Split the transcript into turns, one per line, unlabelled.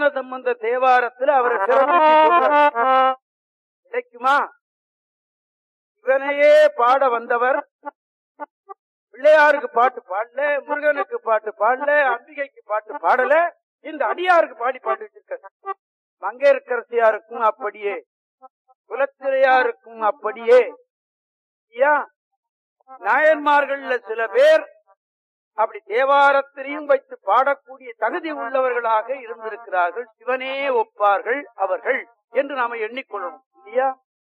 திருஞான சம்பந்த தேவாரத்துல அவரை சிறப்பிச்சு சொல்றார். கிடைக்குமா இவனையே பாட வந்தவர் பிள்ளையாருக்கு பாட்டு பாடல முருகனுக்கு பாட்டு பாடல அம்பிகைக்கு பாட்டு பாடல இந்த அடியாருக்கு பாடி பாடிட்டு இருக்க மங்கையர்கரசியாருக்கும் அப்படியே குலத்திரையாருக்கும் அப்படியே ஐயா நாயன்மார்கள்ல சில பேர் அப்படி தேவாரத்திலையும் வைத்து பாடக்கூடிய தகுதி உள்ளவர்களாக இருந்திருக்கிறார்கள் சிவனே ஒப்பார்கள் அவர்கள் என்று நாம எண்ணிக்கொள்ளணும் இல்லையா